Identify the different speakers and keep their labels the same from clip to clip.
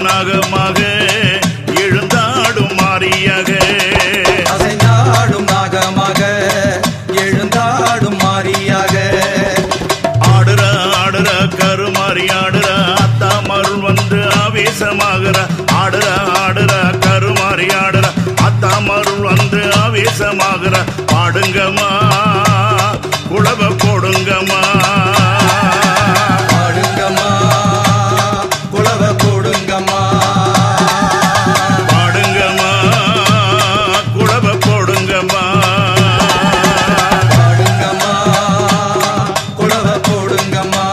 Speaker 1: நாகமாக எழுந்தாடும் மாறியாக
Speaker 2: அசைந்தாடும் நாகமாக எழுந்தாடும் மாரியாக
Speaker 1: ஆடுற ஆடுற கருமாறி ஆடுற அத்தா மருள் வந்து ஆவேசமாகிற ஆடுற ஆடுற கருமாறி ஆடுற அத்தா மருள் வந்து ஆவேசமாகிற பாடுங்கம்மா குளவ போடுங்கம்மா
Speaker 2: பாடுங்கம்மா குளவ போடுங்கம்மா
Speaker 1: பாடுங்கம்மா குளவ போடுங்கம்மா
Speaker 2: பாடுங்கம்மா குளவ போடுங்கம்மா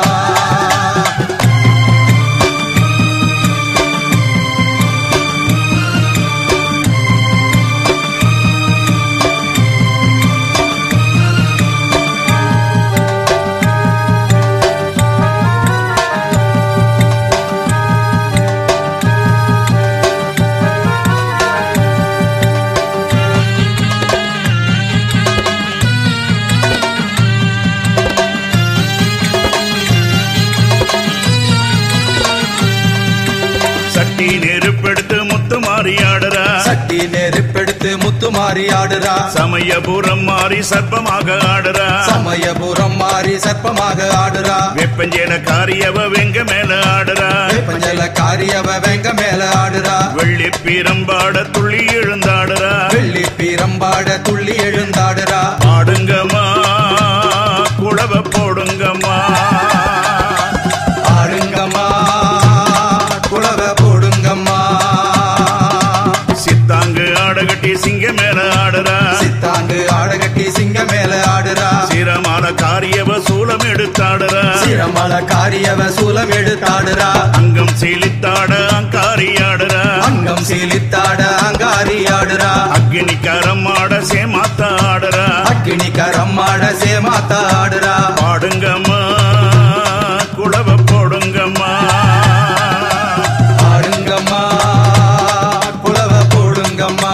Speaker 1: சட்டி நெருப்பெடுத்து முத்து மாறி ஆடுறா
Speaker 2: சட்டி நெருப்பெடுத்து முத்துமாரி ஆடுறா
Speaker 1: சமயபுரம் மாறி சர்ப்பமாக ஆடுறா
Speaker 2: சமயபுரம் மாறி சர்ப்பமாக ஆடுறா
Speaker 1: வெப்பஞ்சேன காரியவ வெங்க மேல ஆடுறா
Speaker 2: பஞ்சல காரியவ வெங்க மேல ஆடுறா
Speaker 1: வெள்ளி பீரம்பாட துள்ளி எழுந்தாடுறா
Speaker 2: வெள்ளி பீரம்பாட துள்ளி எழுந்தாடுறா
Speaker 1: ஆடுங்கம்மா குளவ போடுங்கம்மா
Speaker 2: ஆடுங்கம்மா குளவ போடுங்கம்மா
Speaker 1: சித்தாங்கு ஆடகட்டி சிங்க மேல ஆடுறா
Speaker 2: சித்தாங்கு ஆடகட்டி சிங்க மேல ஆடுறா
Speaker 1: சிரமால காரியவ சூலம் எடுத்தாடுறா
Speaker 2: சிரமல காரியவ சூலம் எடுத்தாடுறா
Speaker 1: அங்கம் சீலித்தாட அங்காரி ஆடுறா
Speaker 2: அங்கம் சீலித்தாட அங்காரி ஆடுறா
Speaker 1: அக்னி கரமாட சேமாத்தா ஆடுறா
Speaker 2: அக்கினி கரம்மாட சேமாத்தா ஆடுறா
Speaker 1: பாடுங்கம்மா குளவ போடுங்கம்மா
Speaker 2: ஆடுங்கம்மா குளவ போடுங்கம்மா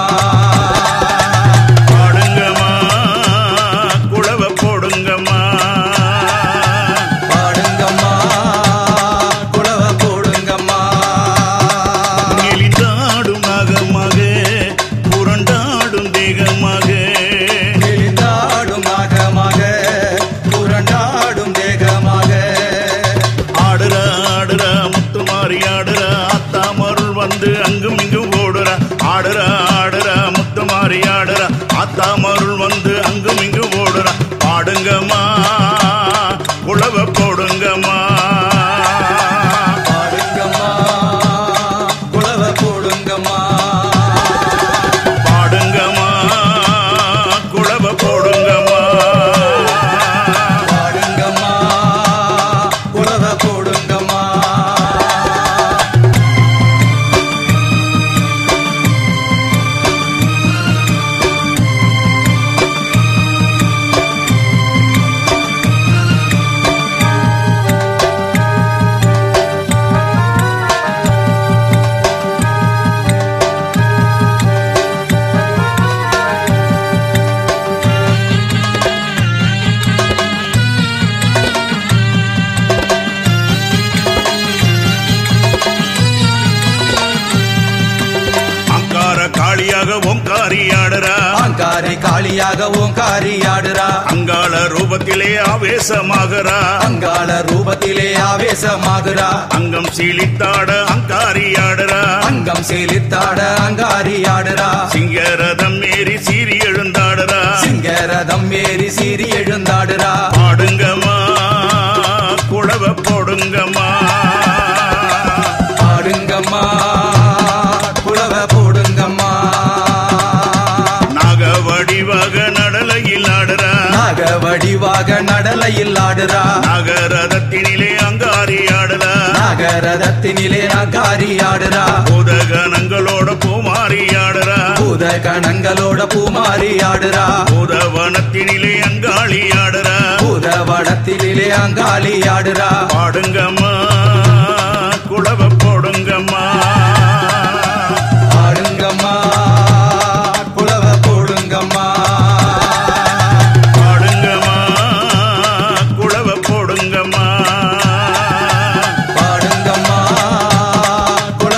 Speaker 1: பாடுங்கம்மா குளவ போடுங்கம்மா
Speaker 2: பாடுங்கம்மா குளவ போடுங்கம்மா
Speaker 1: எளிதாடும் நாகமாக புரண்டாடும் தேகமாக
Speaker 2: எளிதாடும் நாகமாக புரண்டாடும் தேகமாக
Speaker 1: ஆடுற ஆடுற முத்துமாரி ஆடுற அத்தா மருள் வந்து அங்கும் இங்கும் ஓடுற ஆடுற ஆடுற முத்துமாரி ஆடுற அத்தா மருள் வந்து அங்கும் இங்கும் ஓடுற பாடுங்கம்மா குளவ போடுங்கம்மா
Speaker 2: பாடுங்கம்மா குளவ போடுங்கம்மா
Speaker 1: பாடுங்கம்மா குளவ போடுங்கம்மா
Speaker 2: பாடுங்கம்மா குளவ போடுங்கம்மா
Speaker 1: அங்கார காளியாக ஓங்காரி ஆடுறா
Speaker 2: அங்காரி காளியாக ஓங்காரி ஆடுறா
Speaker 1: அங்காள ரூபத்திலே ஆவேசமாகறா
Speaker 2: அங்காள ரூபத்திலே ஆவேசமாகுறா
Speaker 1: அங்கம் சீலித்தாட அங்காரி ஆடுறா
Speaker 2: அங்கம் சீலித்தாட அங்காரி ஆடுறா
Speaker 1: சிங்கரதம் ஏறி சீறி எழுந்தாடுறா
Speaker 2: சிங்கரதம் ஏறி சீறி எழுந்தாடுறா
Speaker 1: பாடுங்கம்மா குளவ போடுங்கம்மா
Speaker 2: ஆடுங்கம்மா குளவ போடுங்கம்மா
Speaker 1: நாக வடிவாக நடலையில் ஆடுறா
Speaker 2: நாக வடிவாக நடலையில் ஆடுறா
Speaker 1: நகரதத்தினிலே அங்காரி ஆடுறா
Speaker 2: நாகரதத்தினிலே அங்காரி ஆடுறா
Speaker 1: பூதகணங்களோட பூமாரி ஆடுறா
Speaker 2: பூத கணங்களோட பூமாரி ஆடுறா
Speaker 1: பூதவனத்தினிலே அங்காளி ஆடுறா
Speaker 2: பூத வடத்திலே அங்காளி ஆடுறா
Speaker 1: பாடுங்கம்மா குளவ போடுங்கம்மா
Speaker 2: ஆடுங்கம்மா குளவ போடுங்கம்மா
Speaker 1: பாடுங்கம்மா குளவ போடுங்கம்மா
Speaker 2: பாடுங்கம்மா குளவ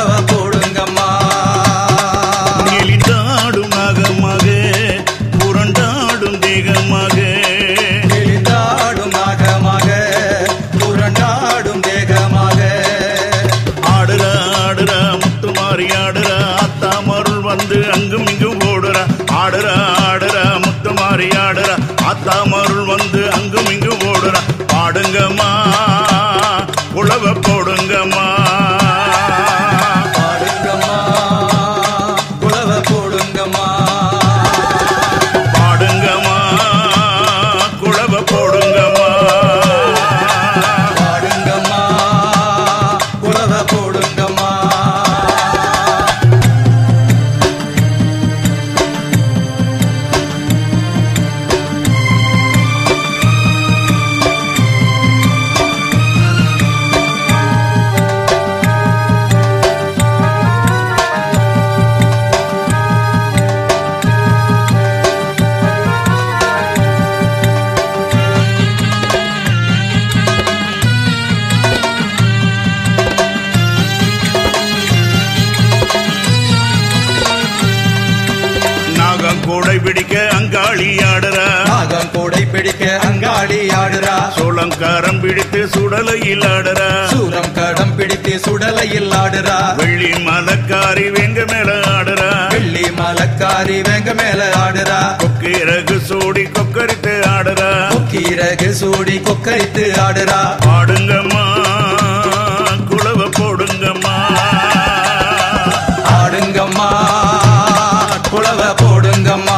Speaker 1: பிடிக்க அங்காளி ஆடுறா
Speaker 2: நாகம் கூடை பிடிக்க அங்காளி ஆடுறா
Speaker 1: சோளங்காரம் பிடித்து சுடலையில் ஆடுறா
Speaker 2: சூரம் கடம் பிடித்து சுடலையில் ஆடுறா
Speaker 1: வெள்ளி மலக்காரி வெங்க மேல ஆடுறா
Speaker 2: வெள்ளி மலக்காரி வெங்க மேல ஆடுறா
Speaker 1: கொக்கிரகு சூடி கொக்கரித்து ஆடுறா
Speaker 2: கொக்கீரகு சூடி கொக்கரித்து ஆடுறா
Speaker 1: ஆடுங்கம்மா குளவ போடுங்கம்மா
Speaker 2: ஆடுங்கம்மா குளவ போடுங்கம்மா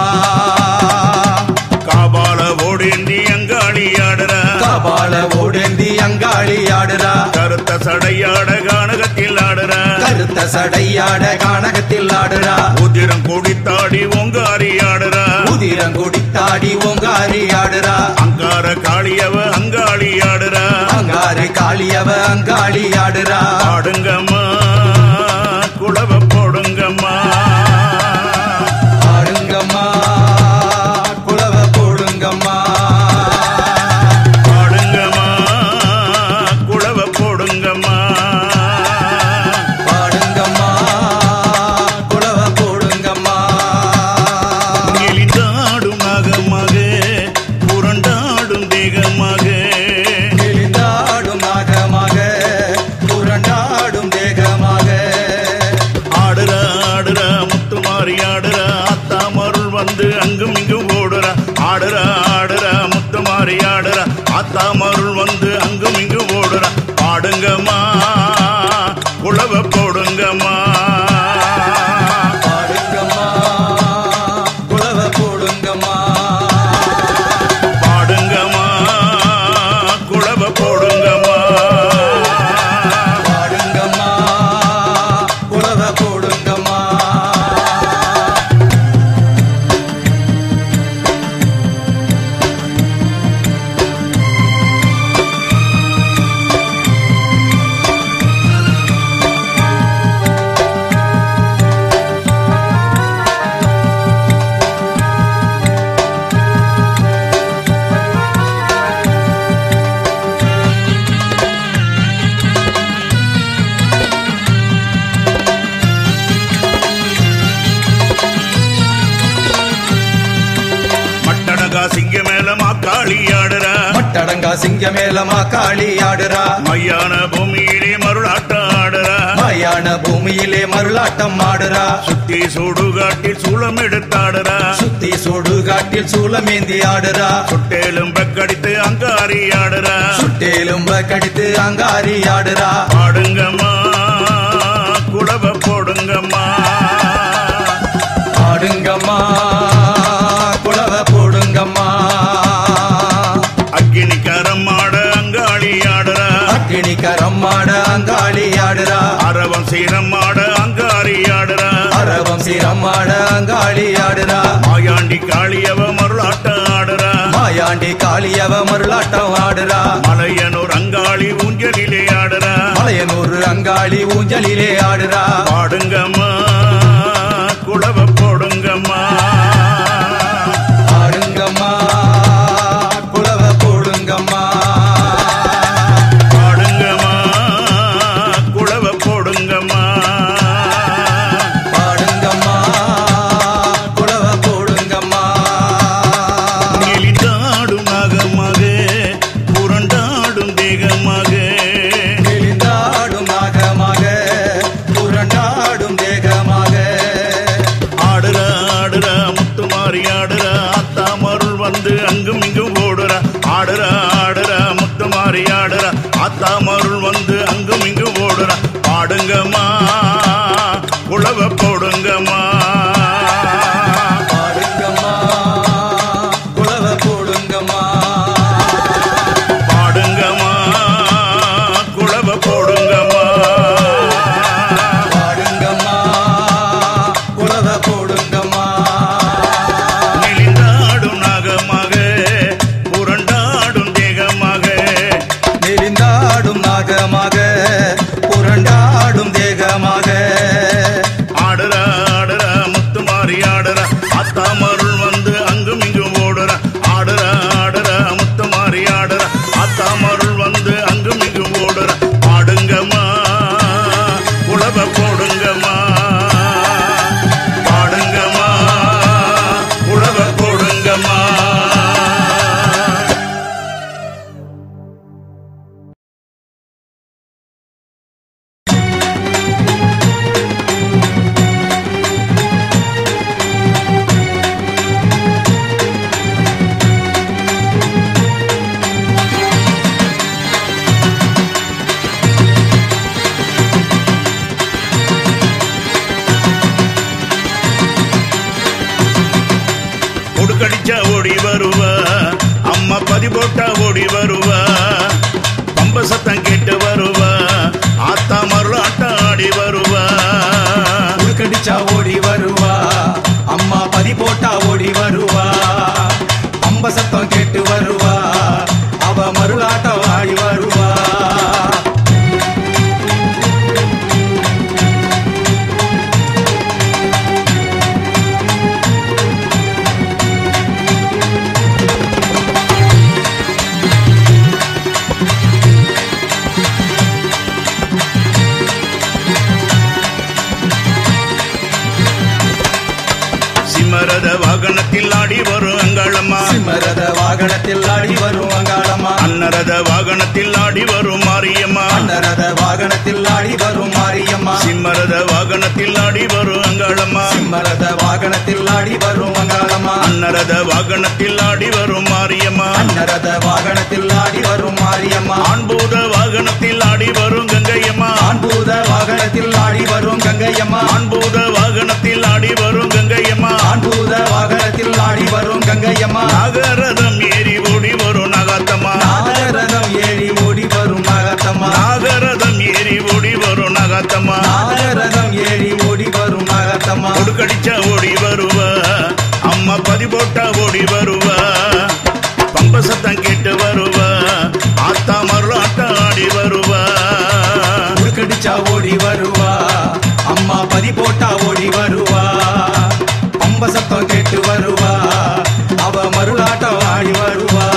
Speaker 1: காபால ஓடேந்தி அங்காளி ஆடுறா
Speaker 2: காபால ஓடேந்தி அங்காளி ஆடுறா
Speaker 1: கருத்த சடையாட கானகத்தில் ஆடுறா
Speaker 2: கருத்த சடையாட கானகத்தில் ஆடுறா
Speaker 1: உதிரம் குடித்தாடி ஒங்காரி ஆடுறா
Speaker 2: உதிரம் குடித்தாடி ஓங்காரி ஆடுறா
Speaker 1: அங்கார காளியவ அங்காளி ஆடுறா
Speaker 2: அங்காரி காளியவ அங்காளி ஆடுறா
Speaker 1: ஆடுங்கம்மா குளவ போடுங்கம்மா
Speaker 2: ஆடுங்கம்மா குளவ போடுங்கம்மா
Speaker 1: ஆடுங்கம்மா குளவ போடுங்கம்மா
Speaker 2: பாடுங்கம்மா குளவ போடுங்கம்மா
Speaker 1: எளிதாடும் நாகமாக புரண்டாடும் தேகமாக
Speaker 2: எழுந்தாடும் நாகமாக புரண்டாடும் தேகமாக
Speaker 1: ஆடுறா ஆடுறா முத்துமாரி ஆடுறா அத்தா மருள் வந்து அங்கும் இங்கும் ஓடுறா ஆடுறா ஆடுறா முத்துமாரி ஆடுறா அத்தா மருள் வந்து அங்கும் இங்கும் ஓடுறா பாடுங்கம்மா உழவ போடுங்கம்மா
Speaker 2: பாடுங்கம்மா குளவ போடுங்கம்மா
Speaker 1: பாடுங்கம்மா குழவ போடுங்கம்மா
Speaker 2: பாடுங்கம்மா குளவ போடுங்கம்மா
Speaker 1: மட்டனகா சிங்க மேல மாக்காளி ஆடுறா
Speaker 2: மட்டடங்கா சிங்க மேலமா காளி ஆடுறா
Speaker 1: மையான பூமியிலே மருளாட்டம் ஆடுறா
Speaker 2: மயான பூமியிலே மருளாட்டம் ஆடுறா
Speaker 1: சுத்தி சுடுகாட்டில் சூளம் எடுத்தாடுறா
Speaker 2: சுத்தி சுடுகாட்டில் சூலமேந்தி ஆடுறா
Speaker 1: சுட்டேலும் பெக்கடித்து அங்காரி ஆடுறா
Speaker 2: சுட்டேலும்ப கடித்து அங்காரி ஆடுறா
Speaker 1: பாடுங்கம்மா குழவ போடுங்கம்மா
Speaker 2: ஆடுங்கம்மா குளவ போடுங்கம்மா
Speaker 1: அக்கினி கரம் ஆட அங்காளி ஆடுறா
Speaker 2: அக்கினி கரம்மாட அங்காளி ஆடுறா
Speaker 1: அரவம் சீரம் ஆட அங்காரி ஆடுறா
Speaker 2: அரவம் சிரம்மாட அங்காளி ஆடுறா
Speaker 1: மாயாண்டி காளியவ மருளாட்டம் ஆடுறா
Speaker 2: மாயாண்டி காளியவ மருளாட்டம் ஆடுறா
Speaker 1: மலையனூர் அங்காளி ஊஞ்சலிலே ஆடுறா
Speaker 2: மலையனூர் அங்காளி ஊஞ்சலிலே ஆடுறா
Speaker 1: பாடுங்கம்மா குழவ போடுங்கம்மா
Speaker 2: ஆடுங்கம்மா குளவ போடுங்கம்மா
Speaker 1: பாடுங்கம்மா குழவ போடுங்கம்மா
Speaker 2: பாடுங்கம்மா குளவ போடுங்கம்மா
Speaker 1: எளிதாடும் நாகமாக புரண்டாடும் தேகமாக
Speaker 2: எழுந்தாடும் நாகமாக புரண்டாடும் தேகமாக
Speaker 1: ஆடுறா ஆடுறா முத்துமாரி ஆடுறா அத்தா மருள் வந்து அங்கும் இங்கும் ஓடுறா ஆடுறா ஆடுறா முத்துமாரி ஆடுறா அத்தா மருள் வந்து அங்கும் இங்கும் ஓடுறா பாடுங்கம்மா உழவ போடுங்கம்மா
Speaker 2: பாடுங்கம்மா குளவ போடுங்கம்மா
Speaker 1: பாடுங்கம்மா குழவ போடுங்கம்மா
Speaker 2: பாடுங்கம்மா குளவ போடுங்கம்மா
Speaker 1: நெளிந்தாடும் நாகமாக புரண்டாடும் தேகமாக
Speaker 2: நெறிந்தாடும் நாகமாக புரண்டாடும் தேக
Speaker 1: போட்டா ஓடி வருவா பம்ப சத்தம் கேட்டு வருவா ஆத்தா மருளாட்டம் ஆடி வருவா
Speaker 2: உருக்கடிச்சா ஓடி வருவா அம்மா பதி போட்டா ஓடி வருவா அம்ப சத்தம் கேட்டு வருவா அவ மருளாட்டம் ஆடி வருவா
Speaker 1: சிம்மரத வாகனத்தில் ஆடி வரும் அங்காளம்மா
Speaker 2: சிம்மரத வாகனத்தில் ஆடி வரும் அங்காளம்மா
Speaker 1: அன்னரத வாகனத்தில் ஆடி வரும் மாரியம்மா
Speaker 2: அன்னரத வாகனத்தில் ஆடி வரும் மாரியம்மா
Speaker 1: சிம்மரத வாகனத்தில் ஆடி வரும் அங்காளம்மா
Speaker 2: சிம்மரத வாகனத்தில் ஆடி வரும் அங்காளம்மா
Speaker 1: அன்னரத வாகனத்தில் ஆடி வரும் மாரியம்மா
Speaker 2: அன்னரத வாகனத்தில் ஆடி வரும் மாரியம்மா
Speaker 1: ஆண்பூத வாகனத்தில் ஆடி வரும் கங்கையம்மா
Speaker 2: ஆண்பூத வாகனத்தில் ஆடி வரும் கங்கையம்மா
Speaker 1: ஆண்பூத வாகனத்தில் ஆடி வரும் கங்கையம்மா
Speaker 2: ஆண்பூத வாகனத்தில் ஆடி வரும் கங்கையம்மா
Speaker 1: நாகரதம் ஏறி ஓடி வரும் நகாத்தம்மா
Speaker 2: நாகரதம் ஏறி ஓடி வரும் நாகத்தம்மா
Speaker 1: நாகரதம் ஏறி ஓடி வரும் நகாத்தம்மா
Speaker 2: நாகரதம் ஏறி ஓடி வரும் நாகத்தம்மா
Speaker 1: கொடுக்கடிச்சா ஓடி வருவா அம்மா பதி போட்டா ஓடி வருவா பம்ப சத்தம் கேட்டு வருவா ஆத்தா மருளாட்டம் ஆடி வருவா
Speaker 2: உருக்கடிச்சா ஓடி வருவா அம்மா பதி போட்டா ஓடி வருவா பம்ப சத்தம் கேட்டு வருவா அவ மருளாட்டம் ஆடி வருவா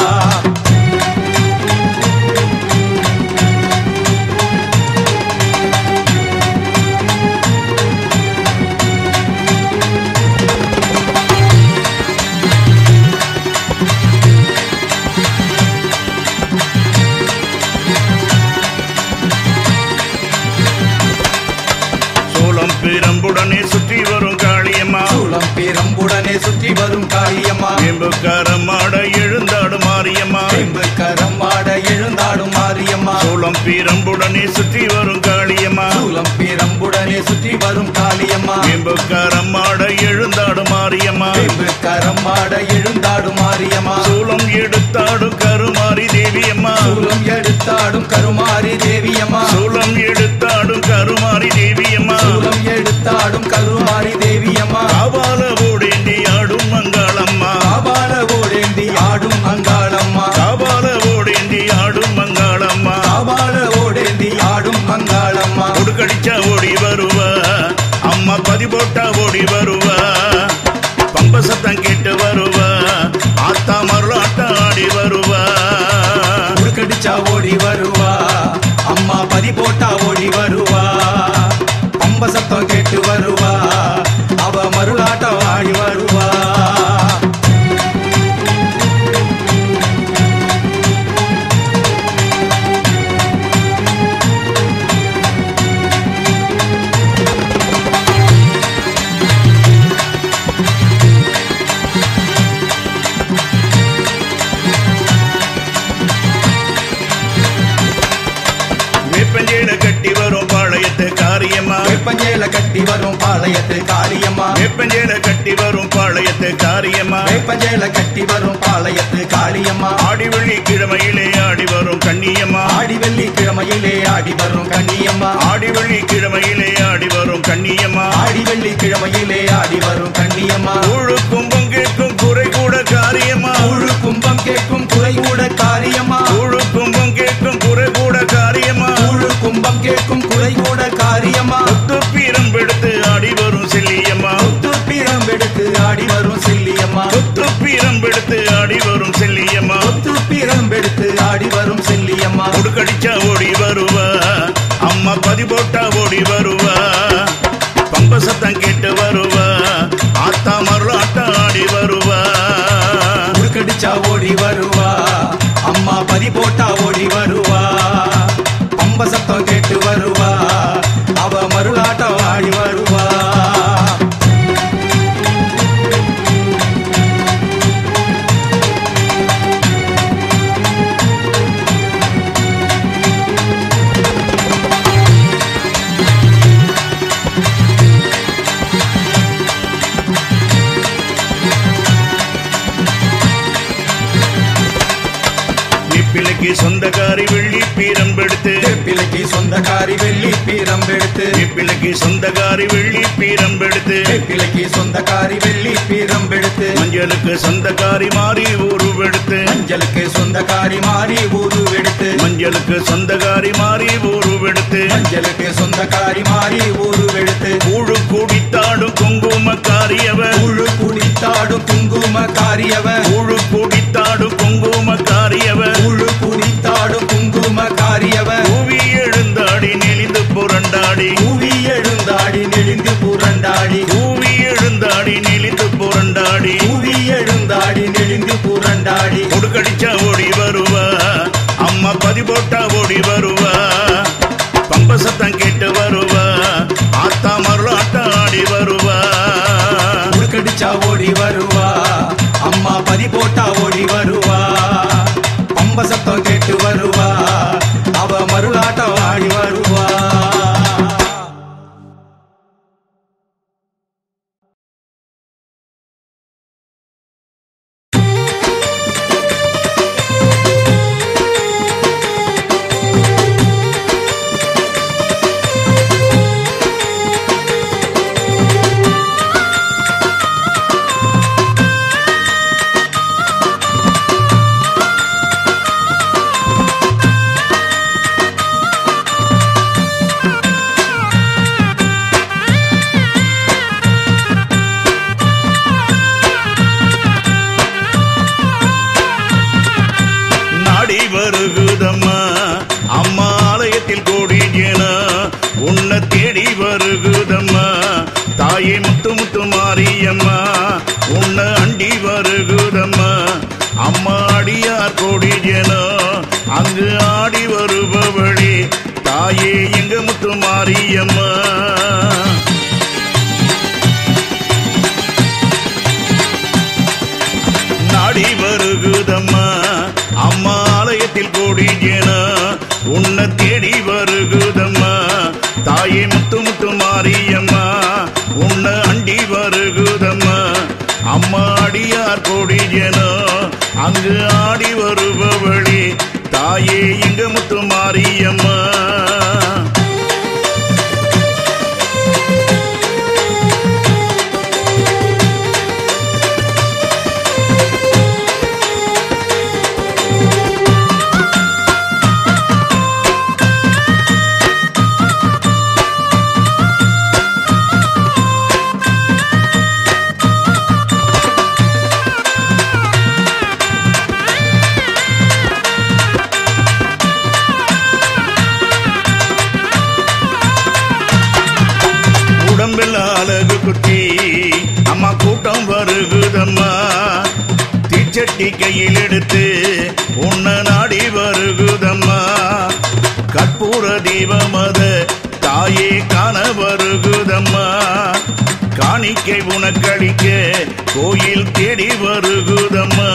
Speaker 1: சோளம் பிரம்புடனே சுற்றி வரும் காளியம்மா
Speaker 2: சூளம் பேரம்புடனே சுற்றி வரும் காளியம்மா
Speaker 1: வேம்புக்காரம் ஆட எழுந்தாடும் மாரியம்மா
Speaker 2: செம்பு கரம் ஆட எழுந்தாடும் மாரியம்மா
Speaker 1: சோளம் பிரம்புடனே சுற்றி வரும் காளியம்மா
Speaker 2: சூளம் பேரம்புடனே சுற்றி வரும் காளியம்மா
Speaker 1: வேம்புக்காரம் ஆட எழுந்தாடும் மாரியம்மா
Speaker 2: செம்பு கரம் ஆட எழுந்தாடும் மாரியம்மா
Speaker 1: சூளம் எடுத்தாடும் கருமாரி தேவியம்மா
Speaker 2: சூளம் எடுத்தாடும் கருமாரி தேவியம்மா
Speaker 1: சூளம் எடுத்தாடும் கருமாரி தேவியம்மா
Speaker 2: சூளம் எடுத்தாடும் கருமாரி தேவியம்மா
Speaker 1: காபால ஓடேந்தி ஆடும் மங்காளம்மா
Speaker 2: காபால ஓடேந்தி ஆடும் அங்காளம்மா
Speaker 1: காபால ஓடேந்தி ஆடும் மங்காளம்மா
Speaker 2: காபால ஓடேந்தி ஆடும் அங்காளம்மா
Speaker 1: கொடுக்கடிச்சா ஓடி வருவா அம்மா பதி போட்டா ஓடி வருவா பம்ப சத்தம் கேட்டு வருவா ஆத்தா மருளாட்டம் ஆடி வருவா
Speaker 2: உருக்கடிச்சா ஓடி வருவா அம்மா பதி போட்டா ஓடி வருவா பம்ப சத்தம் கேட்டு வருவா அவ மருளாட்டம் ஆடி வருவா
Speaker 1: வேப்பஞ்சேல கட்டி வரும் பாளையத்து காரியம்மா
Speaker 2: வேப்பஞ்சேல கட்டி வரும் பாளையத்து காளியம்மா
Speaker 1: வேப்பஞ்சேல கட்டி வரும் பாளையத்து காரியம்மா
Speaker 2: வேப்பஞ்சேல கட்டி வரும் பாளையத்து காளியம்மா
Speaker 1: ஆடி வெள்ளி கிழமையிலே ஆடி வரும் கண்ணியம்மா
Speaker 2: ஆடி வெள்ளி கிழமையிலே ஆடி வரும் கண்ணியம்மா
Speaker 1: ஆடி வெள்ளி கிழமையிலே ஆடி வரும் கண்ணியம்மா
Speaker 2: ஆடி வெள்ளி கிழமையிலே ஆடி வரும் கண்ணியம்மா
Speaker 1: ஊழுக்கும் பொங்கேக்கும் குறை கூட காரியம்மா
Speaker 2: ஊழு கும்பம் கேட்கும் குறை கூட காரியம்மா
Speaker 1: ஊழுக்கும் பொங்கேக்கும் குறை கூட காரியம்மா
Speaker 2: ஊழு கும்பம் கேட்கும் குறை கூட காரியம்மா
Speaker 1: துப்பீரம் எடுத்து ஆடி வரும் செல்லியம்மா
Speaker 2: முத்து பிரம்பெடுத்து ஆடி வரும் செல்லியம்மா
Speaker 1: துப்பீரம் எடுத்து ஆடி வரும் செல்லியம்மா
Speaker 2: முத்து பிரம்பெடுத்து ஆடி வரும் செல்லியம்மா
Speaker 1: கொடுக்கடிச்சா ஓடி வருவா அம்மா பதி போட்டா ஓடி வருவா பம்ப சத்தம் கேட்டு வருவா ஆத்தா மருளாட்டம் ஆடி வருவா
Speaker 2: உருக்கடிச்சா ஓடி வருவா அம்மா பதி போட்டா ஓடி வருவா பம்ப சத்தம் கேட்டு வருவா அவ மருளாட்டம் ஆடி வருவா பீரம்பெடுத்து
Speaker 1: பிள்ளைக்கு சொந்தக்காரி வெள்ளி பீரம்பெடுத்து
Speaker 2: கிழக்கி சொந்தக்காரி வெள்ளி பீரம்பெடுத்து
Speaker 1: மஞ்சளுக்கு சொந்தக்காரி மாறி உருவெடுத்து
Speaker 2: மஞ்சளுக்கு சொந்தக்காரி மாறி ஊருவெடுத்து
Speaker 1: மஞ்சளுக்கு சொந்தக்காரி மாறி உருவெடுத்து
Speaker 2: மஞ்சளுக்கு சொந்தக்காரி மாறி ஊருவெடுத்து
Speaker 1: கூழு குடித்தாடும் குங்குமக்காரியவ
Speaker 2: முழு குடித்தாடும் குங்கும காரியவ
Speaker 1: கூழு குடித்தாடும் குங்குமக்காரியவ
Speaker 2: முழு குடித்தாடும் குங்கும காரியவ
Speaker 1: கூவி எழுந்தாடி நெளிந்து புரண்டாடி
Speaker 2: கூவி எழுந்தாடி நெளிந்து புரண்டாடி
Speaker 1: கூவி எழுந்தாடி நெளிந்து புரண்டாடி
Speaker 2: கூவி எழுந்தாடி நெளிந்து புரண்டாடி
Speaker 1: கொடுக்கடிச்சா ஓடி வருவா அம்மா பதி போட்டா ஓடி வருவா பம்ப சத்தம் கேட்டு வருவா ஆத்தா மருளாட்டம் ஆடி வருவா
Speaker 2: உடுக்கடிச்சா ஓடி வருவா அம்மா பதி போட்டா ஓடி வருவா பம்ப சத்தம் கேட்டு வருவா அவ மருளாட்டம் ஆடி வருவா
Speaker 1: நாடி வருகுதம்மா அம்மா ஆலயத்தில் கோடி ஜன உன்னை தேடி வருகுதம்மா தாயே முத்து முத்து மாரியம்மா உன்னை அண்டி வருகுதம்மா அம்மா அடியார் கோடி ஜன அங்கு ஆடி வருபவழி தாயே எங்க முத்து மாரியம்மா நாடி வருகுதம்மா அம்மா ஆலயத்தில் கூடி ஜன உன்னை தேடி வருகுதம்மா தாயே முத்து முத்து மாரியம்மா உன்னை அண்டி வருகுதம்மா அம்மா அடியார் கோடி ஜன அங்கு ஆடி வருபவழி தாயே எங்க முத்து மாரியம்மா உடம்பெல்லாம் அழகு குத்தி அம்மா கூட்டம் வருகுதம்மா தீச்சட்டி கையில் எடுத்து உன்னை நாடி வருகுதம்மா கற்பூர தீபம் அத தாயே காண வருகுதம்மா காணிக்கை உனக்களிக்க கோயில் தேடி வருகுதம்மா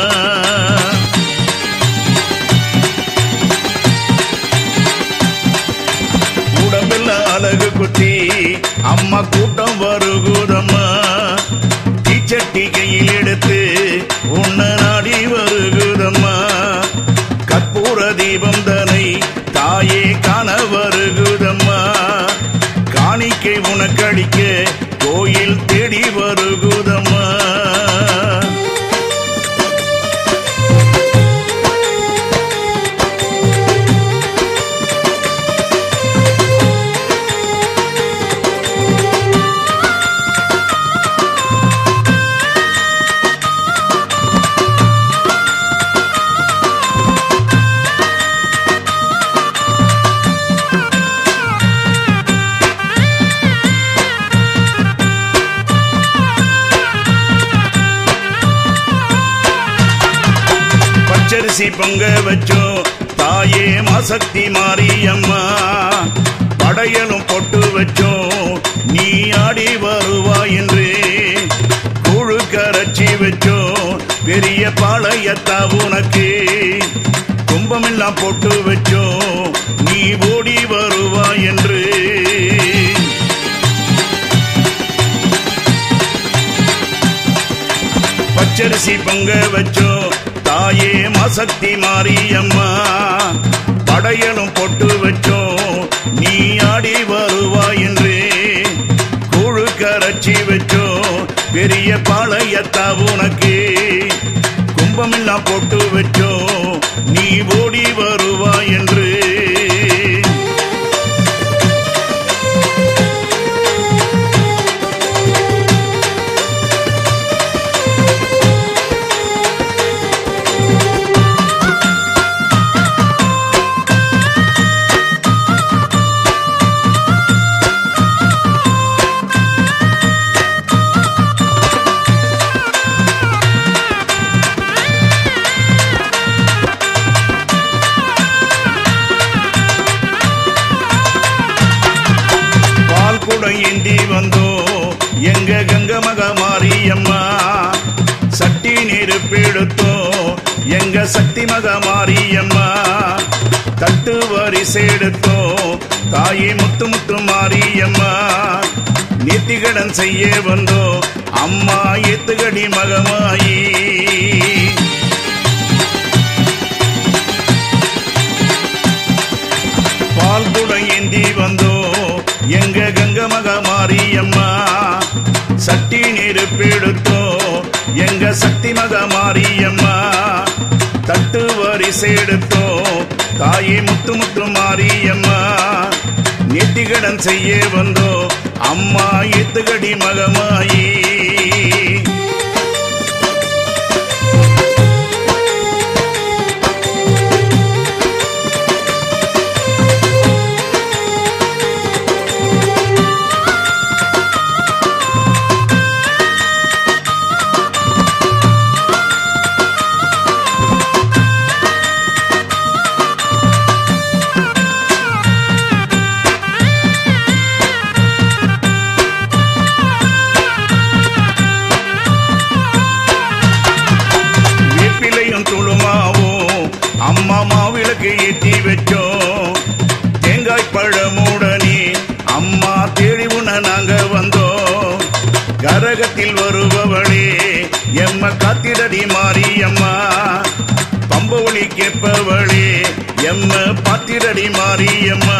Speaker 1: உடம்பெல்லாம் அழகு குத்தி அம்மா கூட்டம் வருகுதம்மா தீச்சட்டி கையில் எடுத்து உன்னை நாடி வருகுதம்மா கற்பூர தீபம் தனை தாயே காண வருகுதம்மா காணிக்கை உனக்களிக்க கோயில் தேடி வருகுதம்மா பச்சரிசி பொங்க வச்சோம் தாயே மாசக்தி மாரியம்மா படையலும் பொட்டு வச்சோம் நீ ஆடி வருவாய் என்று கூழு கரைச்சி வச்சோம் பெரிய பாளையத்தா உனக்கு கும்பமெல்லாம் பொட்டு வச்சோம் நீ ஓடி வருவாய் என்று பச்சரிசி பொங்க வச்சோம் தாயே மாசக்தி மாரியம்மா படையலும் பொட்டு வச்சோம் நீ ஆடி வருவாய் என்று பெரிய பாளையத்தா உனக்கு கும்பமெல்லாம் போட்டு வச்சோம் நீ ஓடி வருவாய் என்று பால் குடம் ஏந்தி வந்தோம் எங்க கங்க மக மாரியம்மா சட்டி நெருப்பெடுத்தோம் எங்க சக்தி மக மாரியம்மா தட்டு வரிசை எடுத்தோம் தாயே முத்து முத்து மாரியம்மா நேர்த்திகடன் செய்ய வந்தோம் அம்மா ஏத்துகடி மகமாயி பால் குடம் ஏந்தி வந்தோம் எங்க கங்க மக மாரியம்மா சட்டி நெருப்பெடுத்தோம் எங்க சக்தி மக மாரியம்மா தட்டு வரிசை எடுத்தோம் தாயே முத்து முத்து மாரியம்மா நேர்த்திகடன் செய்ய வந்தோம் அம்மா ஏத்துகடி மகமாயி வேப்பிலையும் துளுமாவும் அம்மா மாவிளக்கு ஏற்றி வச்சோம் தேங்காய் பழமுடனே அம்மா தேடி உன நாங்க வந்தோம் கரகத்தில் வருபவளே எம்ம காத்திடடி மாரியம்மா பம்ப ஒளி கேட்பவளே எம்ம பாத்திரடி மாரியம்மா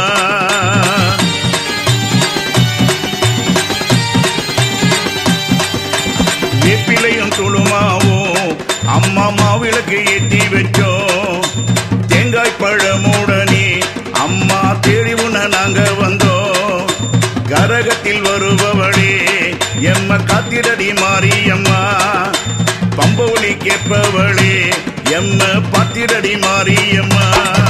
Speaker 1: வேப்பிலையும் துளுமாவும் அம்மா மாவிளக்கு ஏற்றி வச்சோம் தேங்காய் பழமுடனே அம்மா தேடி உன நாங்க வந்தோம் கரகத்தில் வருபவளே எம்ம காத்திரடி மாரியம்மா பம்ப ஒளி கேட்பவளே எம்ம பாத்திரடி மாரியம்மா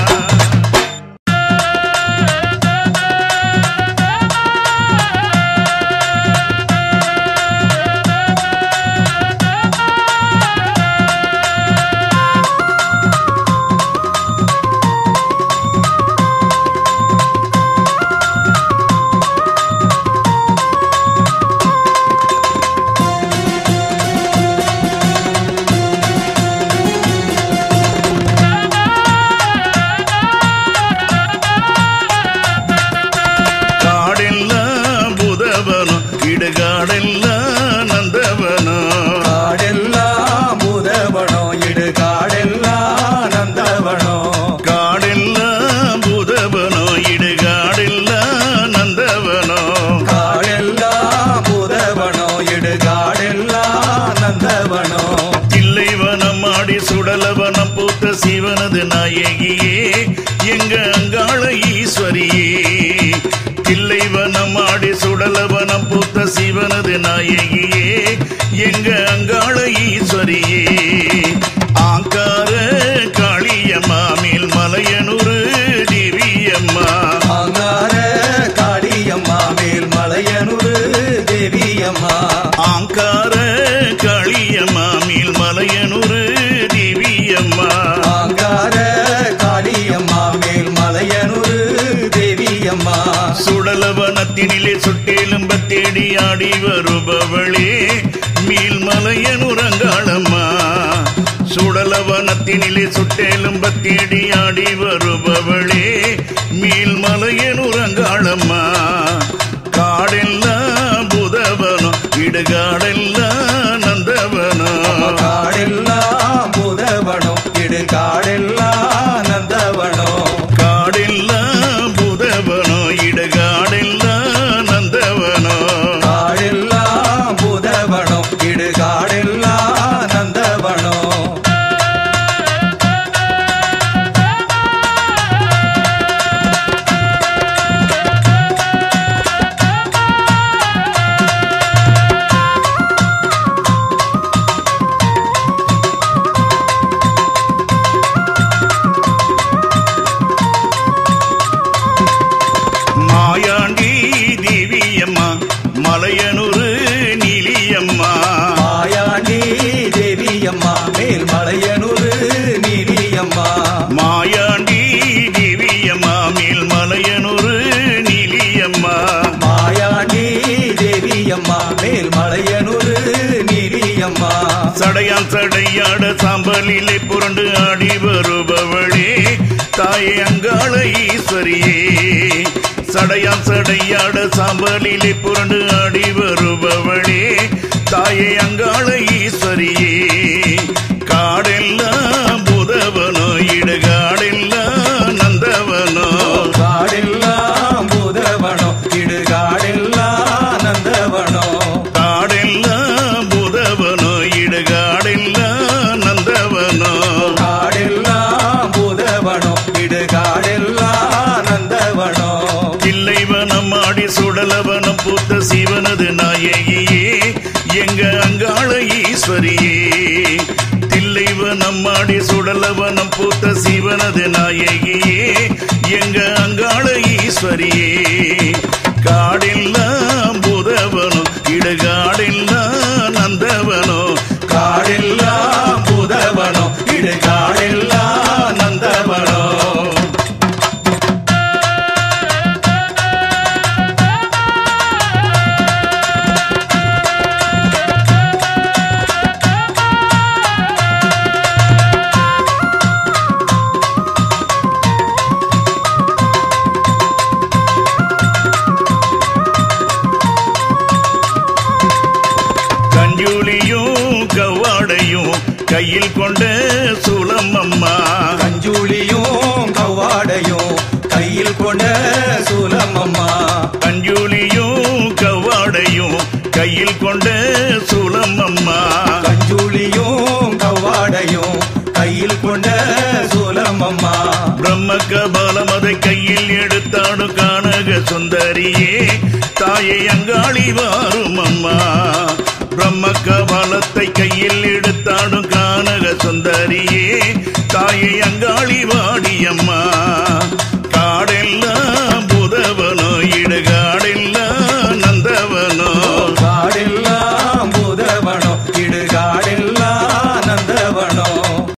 Speaker 1: காடெல்லாம் புதவனம் இடுகாடெல்லாம் நந்தவனம்
Speaker 2: காடெல்லாம் புதவனோ இடுகாடெல்லாம் நந்தவனோ
Speaker 1: காடெல்லாம் புதவனம் இடுகாடெல்லாம் நந்தவனம்
Speaker 2: காடெல்லாம் புதவனோ இடுகாடெல்லாம் நந்தவனோ
Speaker 1: தில்லைவனம் ஆடி சுடலவனம் பூத்த சிவனது நாயகியே எங்க அங்காள ஈஸ்வரியே தில்லைவனம் ஆடி சுடலவனம் பூத்த சிவனது நாயகியே எங்க அங்காள ஈஸ்வரியே ஆங்கார காளியம்மா மேல் மலையனூரு திவ்யம்மா
Speaker 2: அங்கார காளியம்மா மேல் மலையனூரு தேவியம்மா
Speaker 1: ஆங்கார காளியம்மா மேல் மலையனூரு திவ்யம்மா
Speaker 2: அங்கார காளியம்மா மேல் மலையனூரு தேவியம்மா
Speaker 1: சுடலவனத்தினிலே சுட்டேலும்ப தேடி ஆடி வருபவளே மீள்மலையனுரங்காளம்மா சுடலவனத்தினிலே சுட்டேலும்ப தேடி ஆடி வருபவளே மீள்மலையனுரங்காளம்மா காடெல்லாம் புதவனம் இடுகாடெல்லாம் நந்தவனம்
Speaker 2: காடெல்லாம் புதவனோ இடுகாடெல்லாம் நந்தவனோ
Speaker 1: காடெல்லாம் புதவனம் இடுகாடெல்லாம் நந்தவனம்
Speaker 2: காடெல்லாம் புதவனோ
Speaker 1: சடையால் சடையாட சாம்பலிலே புரண்டு ஆடி வருபவளே தாயே அங்காள ஈஸ்வரியே சடையால் சடையாட சாம்பலிலே புரண்டு ஆடி வருபவளே தாயே அங்காள ஈஸ்வரியே காடெல்லாம் புதவனோ இடுகாடெல்லாம் நந்தவனோ
Speaker 2: காடெல்லாம் புதவனோ இடுகாடெல்லாம் நந்தவனோ
Speaker 1: காடெல்லாம் புதவனோ இடுகாடெல்லாம் நந்தவனோ
Speaker 2: காடெல்லாம் புதவனோ இடுகாடெல்லாம் நந்தவனோ
Speaker 1: தில்லைவனம் ஆடி சுடலவனம் பூத்த சிவனது நாயகியே எங்க அங்காள ஈஸ்வரியே தில்லைவனம் ஆடி சுடலவனம் பூத்த சிவனது நாயகியே எங்க அங்காள ஈஸ்வரியே காடெல்லாம் புதவனோ இடுகாடெல்லாம் நந்தவனோ
Speaker 2: காடெல்லாம் புதவனோ இடுகாடெல்லாம் நந்தவனோ
Speaker 1: கஞ்சூலியும் கவாடையும் கையில் கொண்ட சுளம் அம்மா
Speaker 2: கஞ்சூலியும் கவ்வாடையும் கையில் கொண்ட சூலமம்மா
Speaker 1: கஞ்சூலியும் கவாடையும் கையில் கொண்ட சுளம் அம்மா
Speaker 2: கஞ்சூலியும் கவ்வாடையும் கையில் கொண்ட சூலமம்மா
Speaker 1: பிரம்ம கபாலம் அதை கையில் எடுத்தாடும் கானக சுந்தரியே தாயை அங்காளி வாரும் அம்மா பிரம்ம கபாலத்தை கையில் எடுத்தாடும் கானக சுந்தரியே தாயை அங்காளி